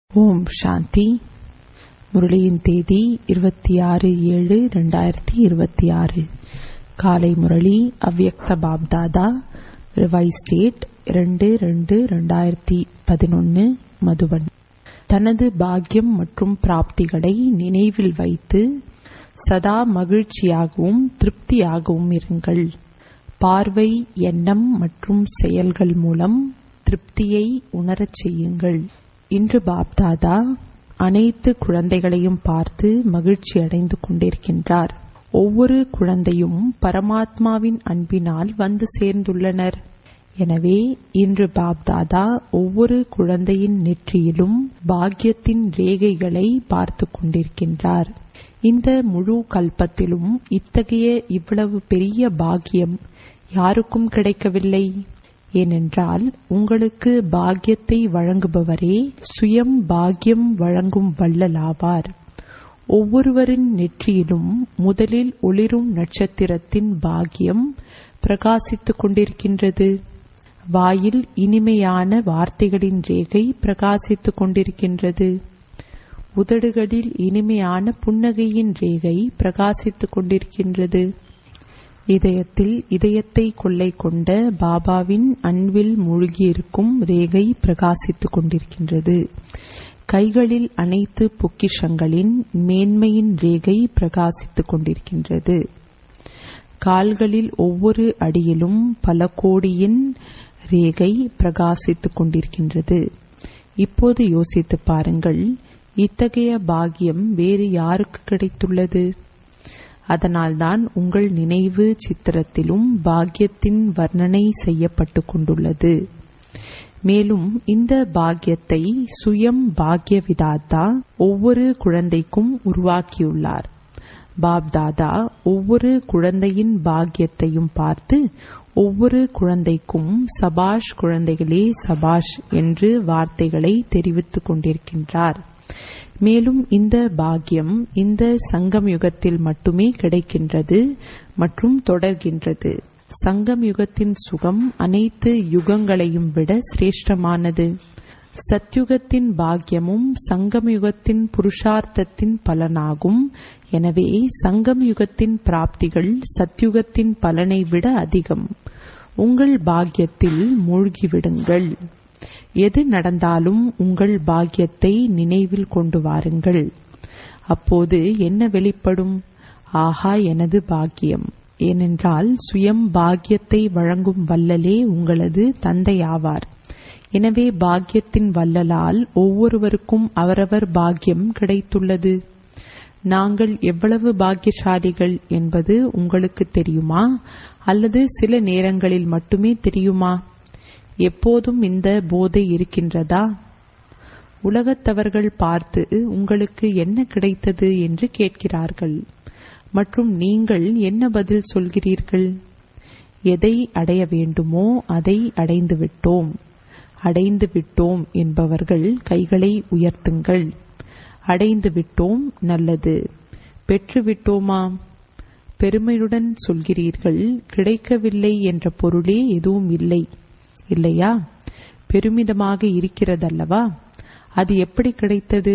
ஓம் சாந்தி முரளியின் தேதி இருபத்தி ஆறு ஏழு ரெண்டாயிரத்தி இருபத்தி ஆறு காலை முரளி அவ்யக்த பாப்தாதா ரிவைஸ் ஸ்டேட் ரெண்டு ரெண்டு ரெண்டாயிரத்தி பதினொன்று மதுபன் தனது பாக்கியம் மற்றும் பிராப்திகளை நினைவில் வைத்து சதா மகிழ்ச்சியாகவும் திருப்தியாகவும் இருங்கள் பார்வை எண்ணம் மற்றும் செயல்கள் மூலம் திருப்தியை உணரச் செய்யுங்கள் இன்று பாப்தாதா அனைத்து குழந்தைகளையும் பார்த்து மகிழ்ச்சி அடைந்து கொண்டிருக்கின்றார் ஒவ்வொரு குழந்தையும் பரமாத்மாவின் அன்பினால் வந்து சேர்ந்துள்ளனர் எனவே இன்று பாப்தாதா ஒவ்வொரு குழந்தையின் நெற்றியிலும் பாக்கியத்தின் ரேகைகளை பார்த்து கொண்டிருக்கின்றார் இந்த முழு கல்பத்திலும் இத்தகைய இவ்வளவு பெரிய பாக்கியம் யாருக்கும் கிடைக்கவில்லை ஏனென்றால் உங்களுக்கு பாக்கியத்தை வழங்குபவரே சுயம் பாக்கியம் வழங்கும் வள்ளலாவார் ஒவ்வொருவரின் நெற்றியிலும் முதலில் ஒளிரும் நட்சத்திரத்தின் பாக்கியம் பிரகாசித்துக் கொண்டிருக்கின்றது வாயில் இனிமையான வார்த்தைகளின் ரேகை பிரகாசித்துக் கொண்டிருக்கின்றது உதடுகளில் இனிமையான புன்னகையின் ரேகை பிரகாசித்துக் கொண்டிருக்கின்றது இதயத்தில் இதயத்தை கொள்ளை கொண்ட பாபாவின் அன்பில் மூழ்கியிருக்கும் ரேகை பிரகாசித்துக் கொண்டிருக்கின்றது கைகளில் அனைத்து பொக்கிஷங்களின் மேன்மையின் ரேகை பிரகாசித்துக் கொண்டிருக்கின்றது கால்களில் ஒவ்வொரு அடியிலும் பல கோடியின் ரேகை பிரகாசித்துக் கொண்டிருக்கின்றது இப்போது யோசித்து பாருங்கள் இத்தகைய பாக்கியம் வேறு யாருக்கு கிடைத்துள்ளது அதனால்தான் உங்கள் நினைவு சித்திரத்திலும் பாக்கியத்தின் வர்ணனை செய்யப்பட்டு கொண்டுள்ளது மேலும் இந்த பாக்கியத்தை சுயம் பாக்ய விதாத்தா ஒவ்வொரு குழந்தைக்கும் உருவாக்கியுள்ளார் பாப்தாதா ஒவ்வொரு குழந்தையின் பாக்கியத்தையும் பார்த்து ஒவ்வொரு குழந்தைக்கும் சபாஷ் குழந்தைகளே சபாஷ் என்று வார்த்தைகளை தெரிவித்துக் கொண்டிருக்கின்றார் மேலும் இந்த பாக்கியம் இந்த சங்கம் யுகத்தில் மட்டுமே கிடைக்கின்றது மற்றும் தொடர்கின்றது சங்கம் யுகத்தின் சுகம் அனைத்து யுகங்களையும் விட சிரேஷ்டமானது சத்யுகத்தின் பாக்கியமும் சங்கம் யுகத்தின் புருஷார்த்தத்தின் பலனாகும் எனவே சங்கம் யுகத்தின் பிராப்திகள் சத்யுகத்தின் பலனை விட அதிகம் உங்கள் பாக்கியத்தில் மூழ்கிவிடுங்கள் எது நடந்தாலும் உங்கள் பாக்கியத்தை நினைவில் கொண்டு வாருங்கள் அப்போது என்ன வெளிப்படும் ஆஹா எனது பாக்கியம் ஏனென்றால் சுயம் பாக்கியத்தை வழங்கும் வல்லலே உங்களது தந்தையாவார் எனவே பாக்கியத்தின் வல்லலால் ஒவ்வொருவருக்கும் அவரவர் பாக்கியம் கிடைத்துள்ளது நாங்கள் எவ்வளவு பாக்கியசாலிகள் என்பது உங்களுக்கு தெரியுமா அல்லது சில நேரங்களில் மட்டுமே தெரியுமா எப்போதும் இந்த போதை இருக்கின்றதா உலகத்தவர்கள் பார்த்து உங்களுக்கு என்ன கிடைத்தது என்று கேட்கிறார்கள் மற்றும் நீங்கள் என்ன பதில் சொல்கிறீர்கள் எதை அடைய வேண்டுமோ அதை அடைந்து விட்டோம் அடைந்து விட்டோம் என்பவர்கள் கைகளை உயர்த்துங்கள் அடைந்து விட்டோம் நல்லது பெற்று விட்டோமா பெருமையுடன் சொல்கிறீர்கள் கிடைக்கவில்லை என்ற பொருளே எதுவும் இல்லை இல்லையா பெருமிதமாக இருக்கிறதல்லவா அது எப்படி கிடைத்தது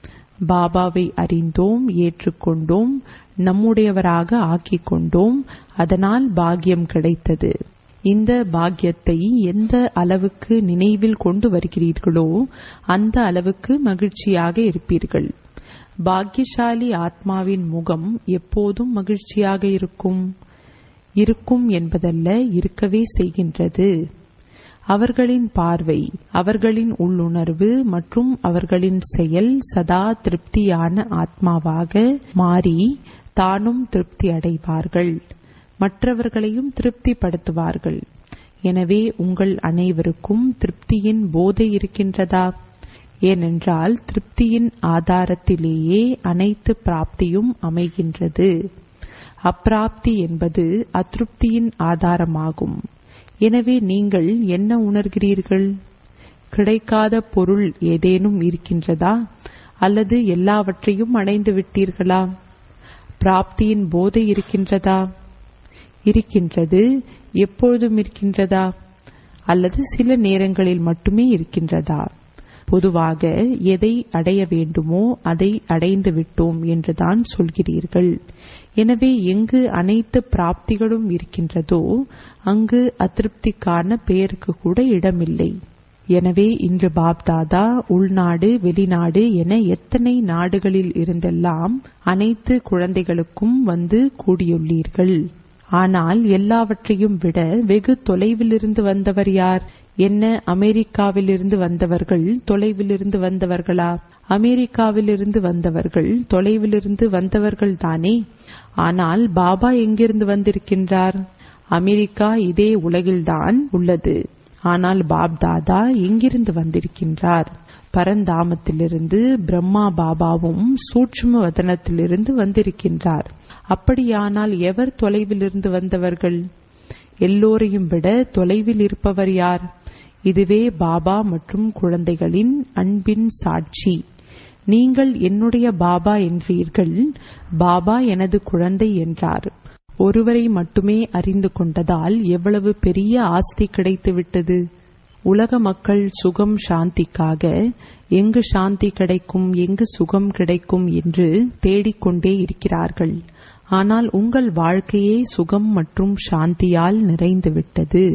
பாபாவை அறிந்தோம் ஏற்றுக்கொண்டோம் நம்முடையவராக ஆக்கிக் கொண்டோம் அதனால் பாக்கியம் கிடைத்தது இந்த பாக்கியத்தை எந்த அளவுக்கு நினைவில் கொண்டு வருகிறீர்களோ அந்த அளவுக்கு மகிழ்ச்சியாக இருப்பீர்கள் பாக்கியசாலி ஆத்மாவின் முகம் எப்போதும் மகிழ்ச்சியாக இருக்கும் இருக்கும் என்பதல்ல இருக்கவே செய்கின்றது அவர்களின் பார்வை அவர்களின் உள்ளுணர்வு மற்றும் அவர்களின் செயல் சதா திருப்தியான ஆத்மாவாக மாறி தானும் திருப்தி அடைவார்கள் மற்றவர்களையும் திருப்திப்படுத்துவார்கள் எனவே உங்கள் அனைவருக்கும் திருப்தியின் போதை இருக்கின்றதா ஏனென்றால் திருப்தியின் ஆதாரத்திலேயே அனைத்து பிராப்தியும் அமைகின்றது அப்பிராப்தி என்பது அதிருப்தியின் ஆதாரமாகும் எனவே நீங்கள் என்ன உணர்கிறீர்கள் கிடைக்காத பொருள் ஏதேனும் இருக்கின்றதா அல்லது எல்லாவற்றையும் அடைந்து விட்டீர்களா பிராப்தியின் போதை இருக்கின்றதா இருக்கின்றது எப்பொழுதும் இருக்கின்றதா அல்லது சில நேரங்களில் மட்டுமே இருக்கின்றதா பொதுவாக எதை அடைய வேண்டுமோ அதை அடைந்து விட்டோம் என்றுதான் சொல்கிறீர்கள் எனவே எங்கு அனைத்து பிராப்திகளும் இருக்கின்றதோ அங்கு அதிருப்திக்கான பெயருக்கு கூட இடமில்லை எனவே இன்று பாப்தாதா உள்நாடு வெளிநாடு என எத்தனை நாடுகளில் இருந்தெல்லாம் அனைத்து குழந்தைகளுக்கும் வந்து கூடியுள்ளீர்கள் ஆனால் எல்லாவற்றையும் விட வெகு தொலைவிலிருந்து வந்தவர் யார் என்ன அமெரிக்காவிலிருந்து வந்தவர்கள் தொலைவிலிருந்து வந்தவர்களா அமெரிக்காவிலிருந்து வந்தவர்கள் தொலைவிலிருந்து வந்தவர்கள் தானே ஆனால் பாபா எங்கிருந்து வந்திருக்கின்றார் அமெரிக்கா இதே உலகில்தான் உள்ளது ஆனால் பாப்தாதா எங்கிருந்து வந்திருக்கின்றார் பரந்தாமத்திலிருந்து பிரம்மா பாபாவும் சூட்சும வதனத்திலிருந்து வந்திருக்கின்றார் அப்படியானால் எவர் தொலைவிலிருந்து வந்தவர்கள் எல்லோரையும் விட தொலைவில் இருப்பவர் யார் இதுவே பாபா மற்றும் குழந்தைகளின் அன்பின் சாட்சி நீங்கள் என்னுடைய பாபா என்றீர்கள் பாபா எனது குழந்தை என்றார் ஒருவரை மட்டுமே அறிந்து கொண்டதால் எவ்வளவு பெரிய ஆஸ்தி கிடைத்துவிட்டது உலக மக்கள் சுகம் சாந்திக்காக எங்கு சாந்தி கிடைக்கும் எங்கு சுகம் கிடைக்கும் என்று தேடிக்கொண்டே இருக்கிறார்கள் ஆனால் உங்கள் வாழ்க்கையே சுகம் மற்றும் சாந்தியால் நிறைந்துவிட்டது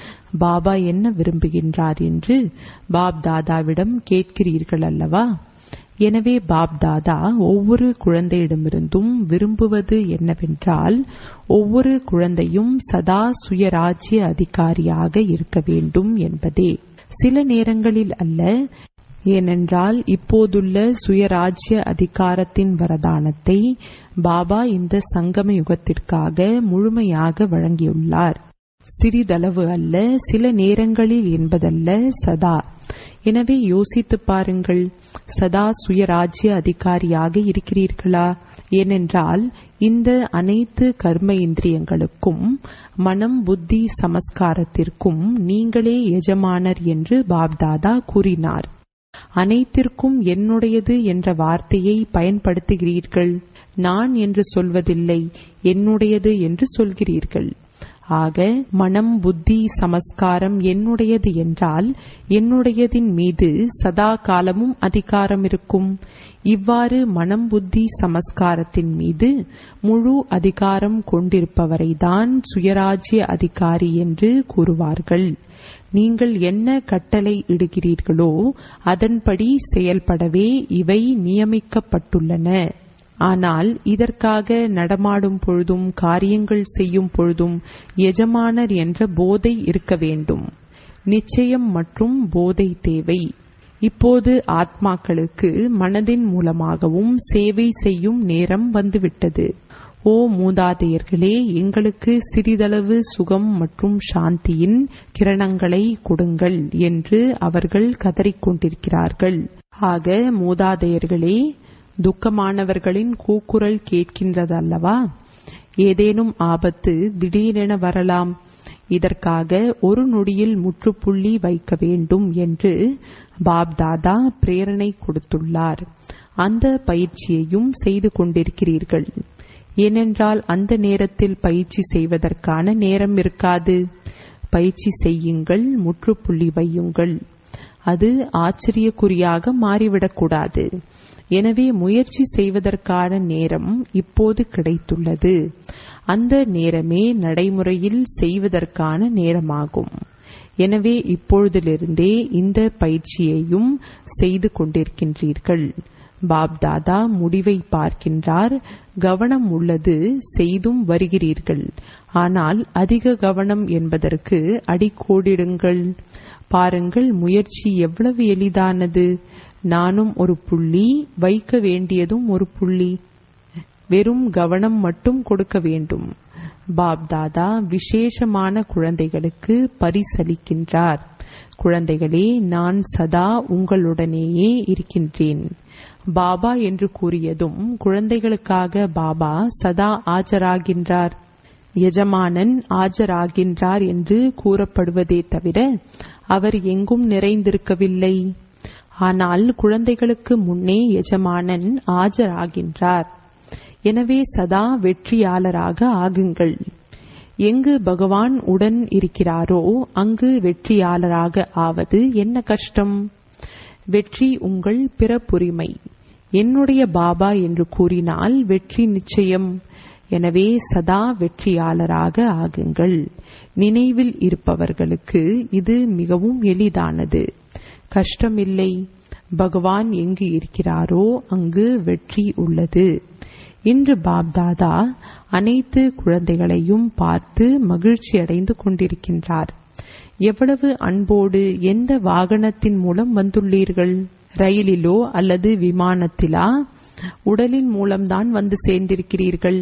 பாபா என்ன விரும்புகின்றார் என்று பாப் தாதாவிடம் கேட்கிறீர்கள் அல்லவா எனவே பாப் தாதா ஒவ்வொரு குழந்தையிடமிருந்தும் விரும்புவது என்னவென்றால் ஒவ்வொரு குழந்தையும் சதா சுயராஜ்ய அதிகாரியாக இருக்க வேண்டும் என்பதே சில நேரங்களில் அல்ல ஏனென்றால் இப்போதுள்ள சுயராஜ்ய அதிகாரத்தின் வரதானத்தை பாபா இந்த சங்கம யுகத்திற்காக முழுமையாக வழங்கியுள்ளார் சிறிதளவு அல்ல சில நேரங்களில் என்பதல்ல சதா எனவே யோசித்து பாருங்கள் சதா சுயராஜ்ய அதிகாரியாக இருக்கிறீர்களா ஏனென்றால் இந்த அனைத்து கர்ம இந்திரியங்களுக்கும் மனம் புத்தி சமஸ்காரத்திற்கும் நீங்களே எஜமானர் என்று பாப்தாதா கூறினார் அனைத்திற்கும் என்னுடையது என்ற வார்த்தையை பயன்படுத்துகிறீர்கள் நான் என்று சொல்வதில்லை என்னுடையது என்று சொல்கிறீர்கள் ஆக மனம் புத்தி சமஸ்காரம் என்னுடையது என்றால் என்னுடையதின் மீது சதா காலமும் அதிகாரம் இருக்கும் இவ்வாறு மனம் புத்தி சமஸ்காரத்தின் மீது முழு அதிகாரம் கொண்டிருப்பவரை தான் சுயராஜ்ய அதிகாரி என்று கூறுவார்கள் நீங்கள் என்ன கட்டளை இடுகிறீர்களோ அதன்படி செயல்படவே இவை நியமிக்கப்பட்டுள்ளன ஆனால் இதற்காக நடமாடும் பொழுதும் காரியங்கள் செய்யும் பொழுதும் எஜமானர் என்ற போதை இருக்க வேண்டும் நிச்சயம் மற்றும் போதை தேவை இப்போது ஆத்மாக்களுக்கு மனதின் மூலமாகவும் சேவை செய்யும் நேரம் வந்துவிட்டது ஓ மூதாதையர்களே எங்களுக்கு சிறிதளவு சுகம் மற்றும் சாந்தியின் கிரணங்களை கொடுங்கள் என்று அவர்கள் கதறிக்கொண்டிருக்கிறார்கள் ஆக மூதாதையர்களே துக்கமானவர்களின் கூக்குரல் கேட்கின்றதல்லவா ஏதேனும் ஆபத்து திடீரென வரலாம் இதற்காக ஒரு நொடியில் முற்றுப்புள்ளி வைக்க வேண்டும் என்று பாப்தாதா பிரேரணை கொடுத்துள்ளார் அந்த பயிற்சியையும் செய்து கொண்டிருக்கிறீர்கள் ஏனென்றால் அந்த நேரத்தில் பயிற்சி செய்வதற்கான நேரம் இருக்காது பயிற்சி செய்யுங்கள் முற்றுப்புள்ளி வையுங்கள் அது ஆச்சரியக்குறியாக மாறிவிடக்கூடாது எனவே முயற்சி செய்வதற்கான நேரம் இப்போது கிடைத்துள்ளது அந்த நேரமே நடைமுறையில் செய்வதற்கான நேரமாகும் எனவே இப்பொழுதிலிருந்தே இந்த பயிற்சியையும் செய்து கொண்டிருக்கின்றீர்கள் பாப்தாதா முடிவை பார்க்கின்றார் கவனம் உள்ளது செய்தும் வருகிறீர்கள் ஆனால் அதிக கவனம் என்பதற்கு அடிக்கோடிடுங்கள் பாருங்கள் முயற்சி எவ்வளவு எளிதானது நானும் ஒரு புள்ளி வைக்க வேண்டியதும் ஒரு புள்ளி வெறும் கவனம் மட்டும் கொடுக்க வேண்டும் பாப்தாதா விசேஷமான குழந்தைகளுக்கு பரிசளிக்கின்றார் குழந்தைகளே நான் சதா உங்களுடனேயே இருக்கின்றேன் பாபா என்று கூறியதும் குழந்தைகளுக்காக பாபா சதா ஆஜராகின்றார் எஜமானன் ஆஜராகின்றார் என்று கூறப்படுவதே தவிர அவர் எங்கும் நிறைந்திருக்கவில்லை ஆனால் குழந்தைகளுக்கு முன்னே எஜமானன் ஆஜராகின்றார் எனவே சதா வெற்றியாளராக ஆகுங்கள் எங்கு பகவான் உடன் இருக்கிறாரோ அங்கு வெற்றியாளராக ஆவது என்ன கஷ்டம் வெற்றி உங்கள் பிறப்புரிமை என்னுடைய பாபா என்று கூறினால் வெற்றி நிச்சயம் எனவே சதா வெற்றியாளராக ஆகுங்கள் நினைவில் இருப்பவர்களுக்கு இது மிகவும் எளிதானது கஷ்டமில்லை பகவான் எங்கு இருக்கிறாரோ அங்கு வெற்றி உள்ளது இன்று பாப்தாதா அனைத்து குழந்தைகளையும் பார்த்து மகிழ்ச்சி அடைந்து கொண்டிருக்கின்றார் எவ்வளவு அன்போடு எந்த வாகனத்தின் மூலம் வந்துள்ளீர்கள் ரயிலிலோ அல்லது விமானத்திலா உடலின் மூலம்தான் வந்து சேர்ந்திருக்கிறீர்கள்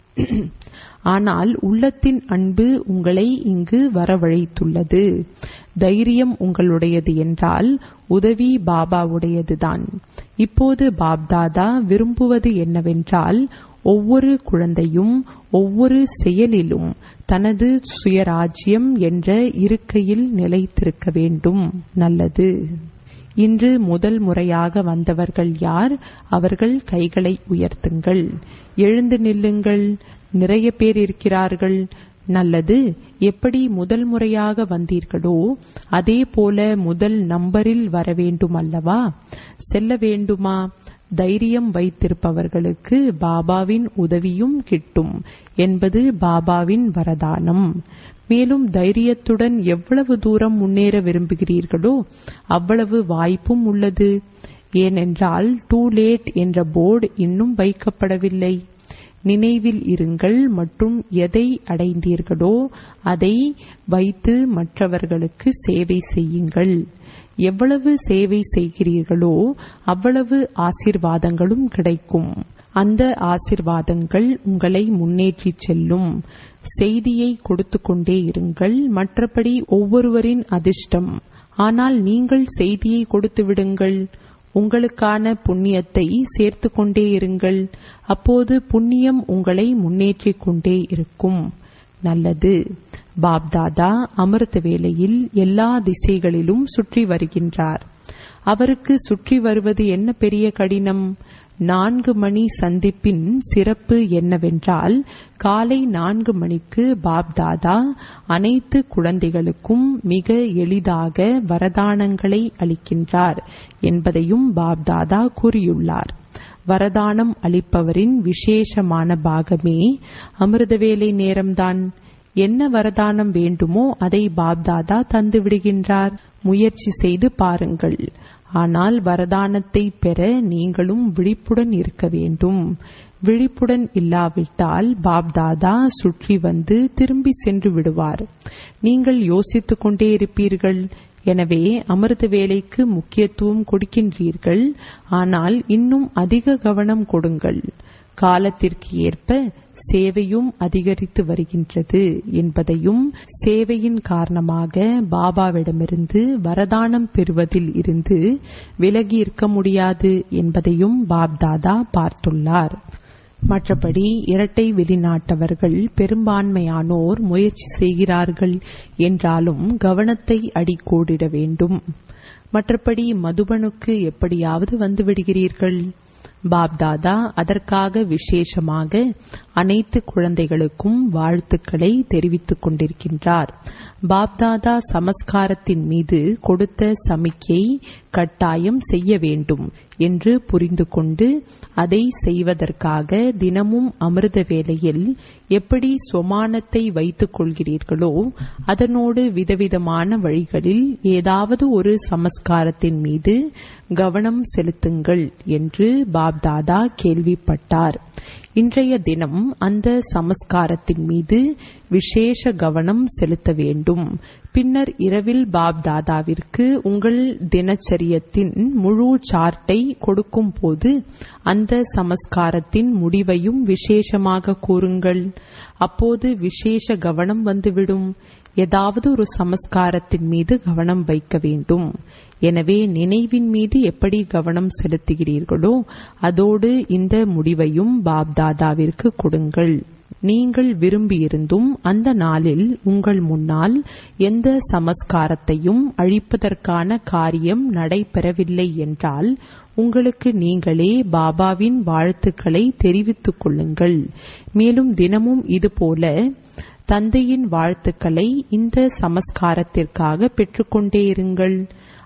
ஆனால் உள்ளத்தின் அன்பு உங்களை இங்கு வரவழைத்துள்ளது தைரியம் உங்களுடையது என்றால் உதவி பாபாவுடையதுதான் இப்போது பாப்தாதா விரும்புவது என்னவென்றால் ஒவ்வொரு குழந்தையும் ஒவ்வொரு செயலிலும் தனது சுயராஜ்யம் என்ற இருக்கையில் நிலைத்திருக்க வேண்டும் நல்லது இன்று முதல் முறையாக வந்தவர்கள் யார் அவர்கள் கைகளை உயர்த்துங்கள் எழுந்து நில்லுங்கள் நிறைய பேர் இருக்கிறார்கள் நல்லது எப்படி முதல் முறையாக வந்தீர்களோ அதே போல முதல் நம்பரில் வர வேண்டும் அல்லவா செல்ல வேண்டுமா தைரியம் வைத்திருப்பவர்களுக்கு பாபாவின் உதவியும் கிட்டும் என்பது பாபாவின் வரதானம் மேலும் தைரியத்துடன் எவ்வளவு தூரம் முன்னேற விரும்புகிறீர்களோ அவ்வளவு வாய்ப்பும் உள்ளது ஏனென்றால் டூ லேட் என்ற போர்டு இன்னும் வைக்கப்படவில்லை நினைவில் இருங்கள் மற்றும் எதை அடைந்தீர்களோ அதை வைத்து மற்றவர்களுக்கு சேவை செய்யுங்கள் எவ்வளவு சேவை செய்கிறீர்களோ அவ்வளவு ஆசிர்வாதங்களும் கிடைக்கும் அந்த ஆசிர்வாதங்கள் உங்களை முன்னேற்றி செல்லும் செய்தியை கொடுத்து கொண்டே இருங்கள் மற்றபடி ஒவ்வொருவரின் அதிர்ஷ்டம் ஆனால் நீங்கள் செய்தியை கொடுத்து விடுங்கள் உங்களுக்கான புண்ணியத்தை சேர்த்து கொண்டே இருங்கள் அப்போது புண்ணியம் உங்களை முன்னேற்றிக் கொண்டே இருக்கும் நல்லது பாப்தாதா அமிர்த வேளையில் எல்லா திசைகளிலும் சுற்றி வருகின்றார் அவருக்கு சுற்றி வருவது என்ன பெரிய கடினம் நான்கு மணி சந்திப்பின் சிறப்பு என்னவென்றால் காலை நான்கு மணிக்கு பாப்தாதா அனைத்து குழந்தைகளுக்கும் மிக எளிதாக வரதானங்களை அளிக்கின்றார் என்பதையும் பாப்தாதா கூறியுள்ளார் வரதானம் அளிப்பவரின் விசேஷமான பாகமே அமிர்தவேலை நேரம்தான் என்ன வரதானம் வேண்டுமோ அதை பாப்தாதா தந்து விடுகின்றார் முயற்சி செய்து பாருங்கள் ஆனால் வரதானத்தை பெற நீங்களும் விழிப்புடன் இருக்க வேண்டும் விழிப்புடன் இல்லாவிட்டால் பாப்தாதா சுற்றி வந்து திரும்பி சென்று விடுவார் நீங்கள் யோசித்துக் கொண்டே இருப்பீர்கள் எனவே அமிர்த வேலைக்கு முக்கியத்துவம் கொடுக்கின்றீர்கள் ஆனால் இன்னும் அதிக கவனம் கொடுங்கள் காலத்திற்கு ஏற்ப சேவையும் அதிகரித்து வருகின்றது என்பதையும் சேவையின் காரணமாக பாபாவிடமிருந்து வரதானம் பெறுவதில் இருந்து விலகி இருக்க முடியாது என்பதையும் பாப்தாதா பார்த்துள்ளார் மற்றபடி இரட்டை வெளிநாட்டவர்கள் பெரும்பான்மையானோர் முயற்சி செய்கிறார்கள் என்றாலும் கவனத்தை அடிக்கோடிட வேண்டும் மற்றபடி மதுபனுக்கு எப்படியாவது வந்துவிடுகிறீர்கள் பாப்தாதா அதற்காக விசேஷமாக அனைத்து குழந்தைகளுக்கும் வாழ்த்துக்களை தெரிவித்துக் கொண்டிருக்கின்றார் பாப்தாதா சமஸ்காரத்தின் மீது கொடுத்த சமிக்கை கட்டாயம் செய்ய வேண்டும் என்று புரிந்து கொண்டு அதை செய்வதற்காக தினமும் அமிர்த வேளையில் எப்படி சொமானத்தை வைத்துக் கொள்கிறீர்களோ அதனோடு விதவிதமான வழிகளில் ஏதாவது ஒரு சமஸ்காரத்தின் மீது கவனம் செலுத்துங்கள் என்று பாப்தாதா கேள்விப்பட்டார் இன்றைய தினம் அந்த சமஸ்காரத்தின் மீது விசேஷ கவனம் செலுத்த வேண்டும் பின்னர் இரவில் பாப்தாதாவிற்கு உங்கள் தினச்சரியத்தின் முழு சார்ட்டை கொடுக்கும் போது அந்த சமஸ்காரத்தின் முடிவையும் விசேஷமாக கூறுங்கள் அப்போது விசேஷ கவனம் வந்துவிடும் ஏதாவது ஒரு சமஸ்காரத்தின் மீது கவனம் வைக்க வேண்டும் எனவே நினைவின் மீது எப்படி கவனம் செலுத்துகிறீர்களோ அதோடு இந்த முடிவையும் பாப்தாதாவிற்கு கொடுங்கள் நீங்கள் விரும்பியிருந்தும் அந்த நாளில் உங்கள் முன்னால் எந்த சமஸ்காரத்தையும் அழிப்பதற்கான காரியம் நடைபெறவில்லை என்றால் உங்களுக்கு நீங்களே பாபாவின் வாழ்த்துக்களை தெரிவித்துக் கொள்ளுங்கள் மேலும் தினமும் இதுபோல தந்தையின் வாழ்த்துக்களை இந்த சமஸ்காரத்திற்காக பெற்றுக்கொண்டே இருங்கள்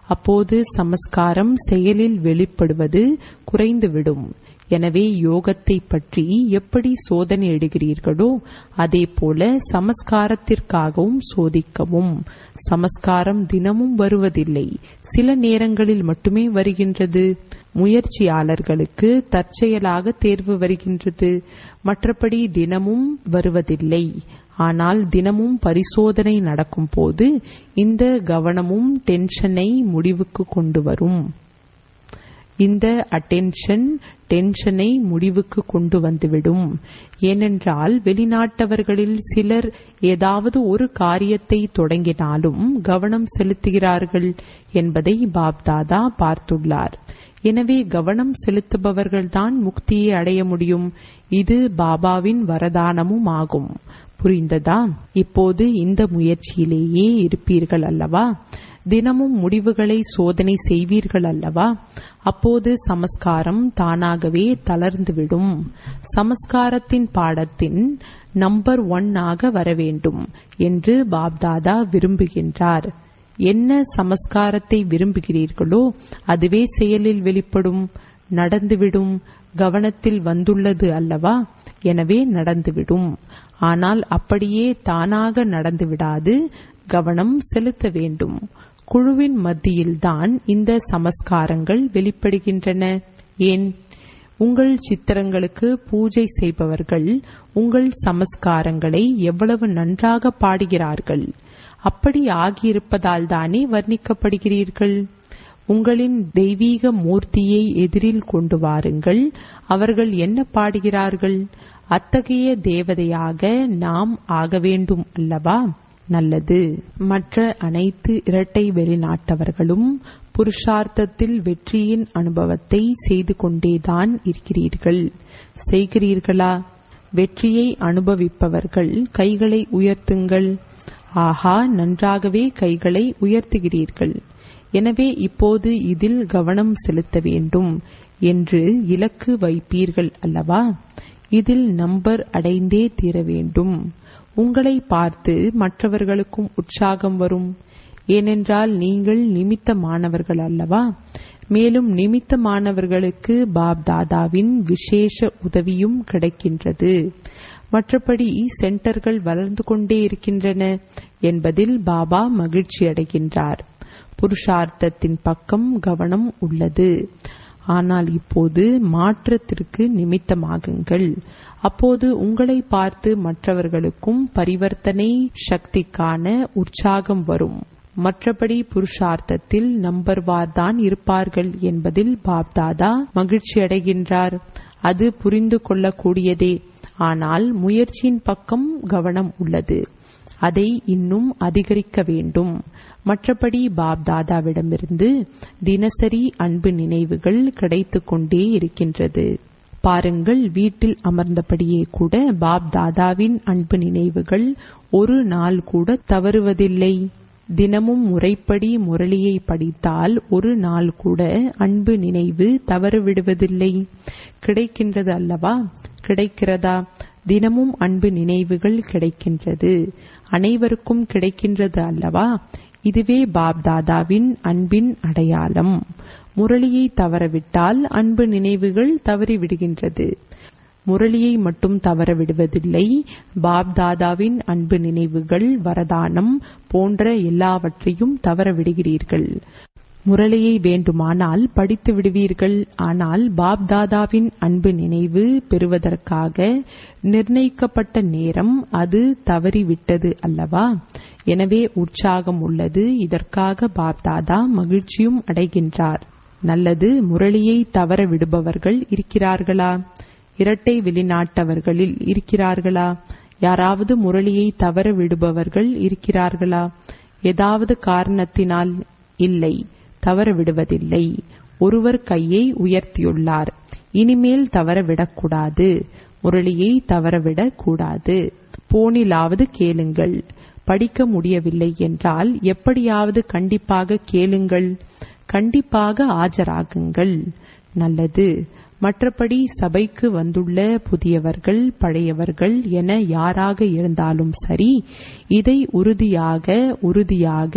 அப்போது சமஸ்காரம் செயலில் வெளிப்படுவது குறைந்துவிடும் எனவே யோகத்தை பற்றி எப்படி சோதனை எடுகிறீர்களோ அதே போல சமஸ்காரத்திற்காகவும் சோதிக்கவும் சமஸ்காரம் தினமும் வருவதில்லை சில நேரங்களில் மட்டுமே வருகின்றது முயற்சியாளர்களுக்கு தற்செயலாக தேர்வு வருகின்றது மற்றபடி தினமும் வருவதில்லை ஆனால் தினமும் பரிசோதனை நடக்கும் போது இந்த கவனமும் டென்ஷனை முடிவுக்கு கொண்டு வரும் இந்த அட்டென்ஷன் டென்ஷனை முடிவுக்கு கொண்டு வந்துவிடும் ஏனென்றால் வெளிநாட்டவர்களில் சிலர் ஏதாவது ஒரு காரியத்தை தொடங்கினாலும் கவனம் செலுத்துகிறார்கள் என்பதை பாப்தாதா பார்த்துள்ளார் எனவே கவனம் செலுத்துபவர்கள்தான் முக்தியை அடைய முடியும் இது பாபாவின் வரதானமும் ஆகும் புரிந்ததா இப்போது இந்த முயற்சியிலேயே இருப்பீர்கள் அல்லவா தினமும் முடிவுகளை சோதனை செய்வீர்கள் அல்லவா அப்போது சமஸ்காரம் தானாகவே தளர்ந்துவிடும் சமஸ்காரத்தின் பாடத்தின் நம்பர் ஒன் ஆக வர வேண்டும் என்று பாப்தாதா விரும்புகின்றார் என்ன சமஸ்காரத்தை விரும்புகிறீர்களோ அதுவே செயலில் வெளிப்படும் நடந்துவிடும் கவனத்தில் வந்துள்ளது அல்லவா எனவே நடந்துவிடும் ஆனால் அப்படியே தானாக நடந்துவிடாது கவனம் செலுத்த வேண்டும் குழுவின் மத்தியில்தான் இந்த சமஸ்காரங்கள் வெளிப்படுகின்றன ஏன் உங்கள் சித்திரங்களுக்கு பூஜை செய்பவர்கள் உங்கள் சமஸ்காரங்களை எவ்வளவு நன்றாக பாடுகிறார்கள் அப்படி ஆகியிருப்பதால் தானே வர்ணிக்கப்படுகிறீர்கள் உங்களின் தெய்வீக மூர்த்தியை எதிரில் கொண்டு வாருங்கள் அவர்கள் என்ன பாடுகிறார்கள் அத்தகைய தேவதையாக நாம் ஆக வேண்டும் அல்லவா நல்லது மற்ற அனைத்து இரட்டை வெளிநாட்டவர்களும் புருஷார்த்தத்தில் வெற்றியின் அனுபவத்தை செய்து கொண்டேதான் இருக்கிறீர்கள் செய்கிறீர்களா வெற்றியை அனுபவிப்பவர்கள் கைகளை உயர்த்துங்கள் ஆஹா நன்றாகவே கைகளை உயர்த்துகிறீர்கள் எனவே இப்போது இதில் கவனம் செலுத்த வேண்டும் என்று இலக்கு வைப்பீர்கள் அல்லவா இதில் நம்பர் அடைந்தே தீர வேண்டும் உங்களை பார்த்து மற்றவர்களுக்கும் உற்சாகம் வரும் ஏனென்றால் நீங்கள் நிமித்தமானவர்கள் அல்லவா மேலும் நிமித்தமானவர்களுக்கு பாப் தாதாவின் விசேஷ உதவியும் கிடைக்கின்றது மற்றபடி சென்டர்கள் வளர்ந்து கொண்டே இருக்கின்றன என்பதில் பாபா மகிழ்ச்சி அடைகின்றார் புருஷார்த்தத்தின் பக்கம் கவனம் உள்ளது ஆனால் இப்போது மாற்றத்திற்கு நிமித்தமாகுங்கள் அப்போது உங்களை பார்த்து மற்றவர்களுக்கும் பரிவர்த்தனை சக்திக்கான உற்சாகம் வரும் மற்றபடி புருஷார்த்தத்தில் நம்பர்வார் தான் இருப்பார்கள் என்பதில் பாப்தாதா மகிழ்ச்சி அடைகின்றார் அது புரிந்து கொள்ளக்கூடியதே ஆனால் முயற்சியின் பக்கம் கவனம் உள்ளது அதை இன்னும் அதிகரிக்க வேண்டும் மற்றபடி பாப் தாதாவிடமிருந்து தினசரி அன்பு நினைவுகள் கிடைத்துக் கொண்டே இருக்கின்றது பாருங்கள் வீட்டில் அமர்ந்தபடியே கூட பாப் தாதாவின் அன்பு நினைவுகள் ஒரு நாள் கூட தவறுவதில்லை தினமும் முறைப்படி முரளியை படித்தால் ஒரு நாள் கூட அன்பு நினைவு தவறுவிடுவதில்லை கிடைக்கின்றது அல்லவா கிடைக்கிறதா தினமும் அன்பு நினைவுகள் கிடைக்கின்றது அனைவருக்கும் கிடைக்கின்றது அல்லவா இதுவே பாப் தாதாவின் அன்பின் அடையாளம் முரளியை தவறவிட்டால் அன்பு நினைவுகள் தவறிவிடுகின்றது முரளியை மட்டும் தவற விடுவதில்லை பாப் தாதாவின் அன்பு நினைவுகள் வரதானம் போன்ற எல்லாவற்றையும் தவற விடுகிறீர்கள் முரளியை வேண்டுமானால் படித்து விடுவீர்கள் ஆனால் பாப் தாதாவின் அன்பு நினைவு பெறுவதற்காக நிர்ணயிக்கப்பட்ட நேரம் அது தவறிவிட்டது அல்லவா எனவே உற்சாகம் உள்ளது இதற்காக பாப் தாதா மகிழ்ச்சியும் அடைகின்றார் நல்லது முரளியை தவற விடுபவர்கள் இருக்கிறார்களா இரட்டை வெளிநாட்டவர்களில் இருக்கிறார்களா யாராவது முரளியை தவற விடுபவர்கள் இருக்கிறார்களா ஏதாவது காரணத்தினால் இல்லை தவற விடுவதில்லை ஒருவர் கையை உயர்த்தியுள்ளார் இனிமேல் தவறவிடக்கூடாது முரளியை தவறவிடக் கூடாது போனிலாவது கேளுங்கள் படிக்க முடியவில்லை என்றால் எப்படியாவது கண்டிப்பாக கேளுங்கள் கண்டிப்பாக ஆஜராகுங்கள் நல்லது மற்றபடி சபைக்கு வந்துள்ள புதியவர்கள் பழையவர்கள் என யாராக இருந்தாலும் சரி இதை உறுதியாக உறுதியாக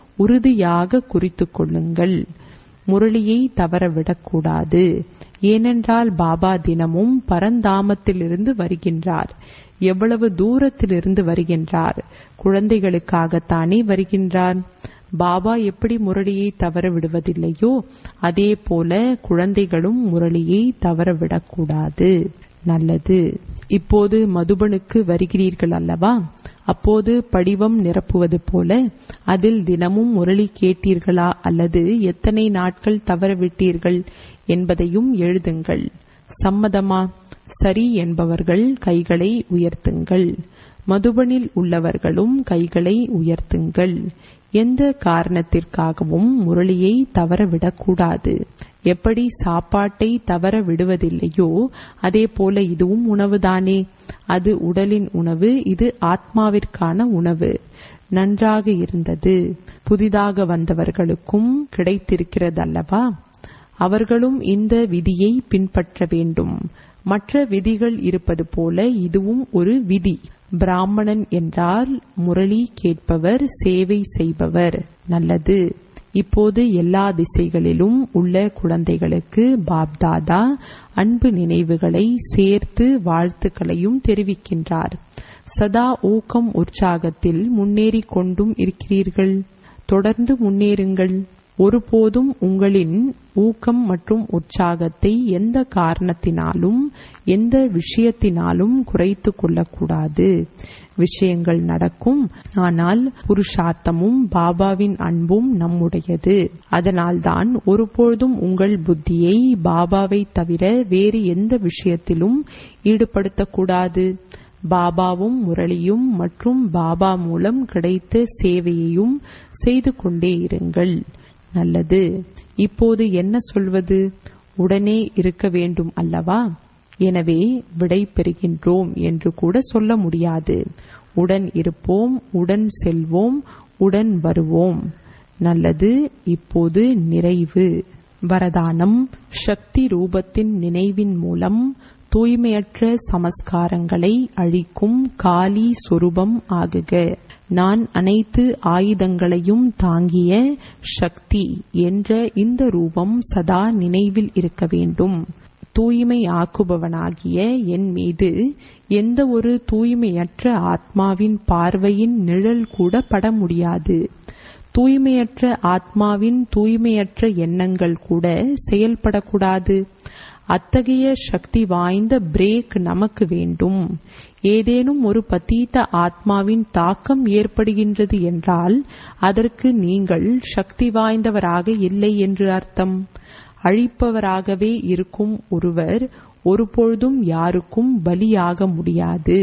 உறுதியாக குறித்துக் கொள்ளுங்கள் முரளியை தவறவிடக்கூடாது ஏனென்றால் பாபா தினமும் பரந்தாமத்திலிருந்து வருகின்றார் எவ்வளவு தூரத்திலிருந்து வருகின்றார் குழந்தைகளுக்காகத்தானே வருகின்றார் பாபா எப்படி முரளியை தவற விடுவதில்லையோ அதே போல குழந்தைகளும் முரளியை தவறவிடக்கூடாது நல்லது இப்போது மதுபனுக்கு வருகிறீர்கள் அல்லவா அப்போது படிவம் நிரப்புவது போல அதில் தினமும் முரளி கேட்டீர்களா அல்லது எத்தனை நாட்கள் தவறவிட்டீர்கள் என்பதையும் எழுதுங்கள் சம்மதமா சரி என்பவர்கள் கைகளை உயர்த்துங்கள் மதுபனில் உள்ளவர்களும் கைகளை உயர்த்துங்கள் எந்த காரணத்திற்காகவும் முரளியை தவறவிடக்கூடாது எப்படி சாப்பாட்டை தவற விடுவதில்லையோ அதே போல இதுவும் உணவுதானே அது உடலின் உணவு இது ஆத்மாவிற்கான உணவு நன்றாக இருந்தது புதிதாக வந்தவர்களுக்கும் கிடைத்திருக்கிறதல்லவா அவர்களும் இந்த விதியை பின்பற்ற வேண்டும் மற்ற விதிகள் இருப்பது போல இதுவும் ஒரு விதி பிராமணன் என்றால் முரளி கேட்பவர் சேவை செய்பவர் நல்லது இப்போது எல்லா திசைகளிலும் உள்ள குழந்தைகளுக்கு பாப்தாதா அன்பு நினைவுகளை சேர்த்து வாழ்த்துக்களையும் தெரிவிக்கின்றார் சதா ஊக்கம் உற்சாகத்தில் முன்னேறிக் கொண்டும் இருக்கிறீர்கள் தொடர்ந்து முன்னேறுங்கள் ஒருபோதும் உங்களின் ஊக்கம் மற்றும் உற்சாகத்தை எந்த காரணத்தினாலும் எந்த விஷயத்தினாலும் குறைத்து கொள்ளக்கூடாது விஷயங்கள் நடக்கும் ஆனால் புருஷார்த்தமும் பாபாவின் அன்பும் நம்முடையது அதனால்தான் ஒருபொழுதும் உங்கள் புத்தியை பாபாவை தவிர வேறு எந்த விஷயத்திலும் ஈடுபடுத்தக்கூடாது பாபாவும் முரளியும் மற்றும் பாபா மூலம் கிடைத்த சேவையையும் செய்து கொண்டே இருங்கள் நல்லது இப்போது என்ன சொல்வது உடனே இருக்க வேண்டும் அல்லவா எனவே விடை பெறுகின்றோம் என்று கூட சொல்ல முடியாது உடன் இருப்போம் உடன் செல்வோம் உடன் வருவோம் நல்லது இப்போது நிறைவு வரதானம் சக்தி ரூபத்தின் நினைவின் மூலம் தூய்மையற்ற சமஸ்காரங்களை அழிக்கும் காலி சொரூபம் ஆகுக நான் அனைத்து ஆயுதங்களையும் தாங்கிய சக்தி என்ற இந்த ரூபம் சதா நினைவில் இருக்க வேண்டும் தூய்மை ஆக்குபவனாகிய என் மீது எந்த ஒரு தூய்மையற்ற ஆத்மாவின் பார்வையின் நிழல் கூட பட முடியாது தூய்மையற்ற ஆத்மாவின் தூய்மையற்ற எண்ணங்கள் கூட செயல்படக்கூடாது அத்தகைய சக்தி வாய்ந்த பிரேக் நமக்கு வேண்டும் ஏதேனும் ஒரு பத்தீத்த ஆத்மாவின் தாக்கம் ஏற்படுகின்றது என்றால் அதற்கு நீங்கள் சக்தி வாய்ந்தவராக இல்லை என்று அர்த்தம் அழிப்பவராகவே இருக்கும் ஒருவர் ஒருபொழுதும் யாருக்கும் பலியாக முடியாது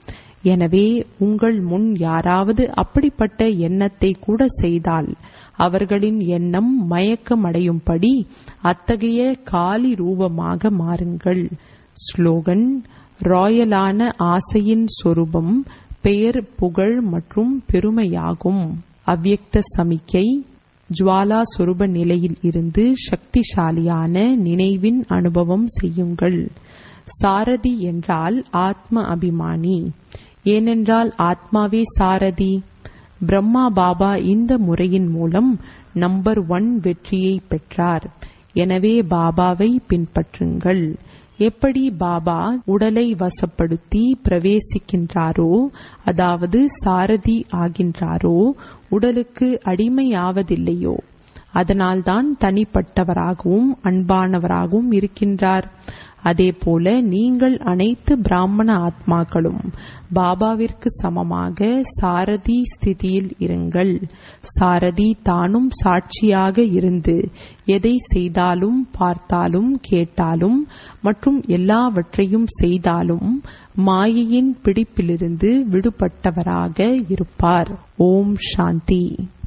எனவே உங்கள் முன் யாராவது அப்படிப்பட்ட எண்ணத்தை கூட செய்தால் அவர்களின் எண்ணம் மயக்கமடையும்படி அத்தகைய காலி ரூபமாக மாறுங்கள் ஸ்லோகன் ராயலான ஆசையின் சொரூபம் பெயர் புகழ் மற்றும் பெருமையாகும் அவ்யக்த சமிக்கை ஜுவாலா சொரூப நிலையில் இருந்து சக்திசாலியான நினைவின் அனுபவம் செய்யுங்கள் சாரதி என்றால் ஆத்ம அபிமானி ஏனென்றால் ஆத்மாவே சாரதி பிரம்மா பாபா இந்த முறையின் மூலம் நம்பர் ஒன் வெற்றியை பெற்றார் எனவே பாபாவை பின்பற்றுங்கள் எப்படி பாபா உடலை வசப்படுத்தி பிரவேசிக்கின்றாரோ அதாவது சாரதி ஆகின்றாரோ உடலுக்கு அடிமையாவதில்லையோ அதனால்தான் தனிப்பட்டவராகவும் அன்பானவராகவும் இருக்கின்றார் அதேபோல நீங்கள் அனைத்து பிராமண ஆத்மாக்களும் பாபாவிற்கு சமமாக சாரதி ஸ்திதியில் இருங்கள் சாரதி தானும் சாட்சியாக இருந்து எதை செய்தாலும் பார்த்தாலும் கேட்டாலும் மற்றும் எல்லாவற்றையும் செய்தாலும் மாயையின் பிடிப்பிலிருந்து விடுபட்டவராக இருப்பார் ஓம் சாந்தி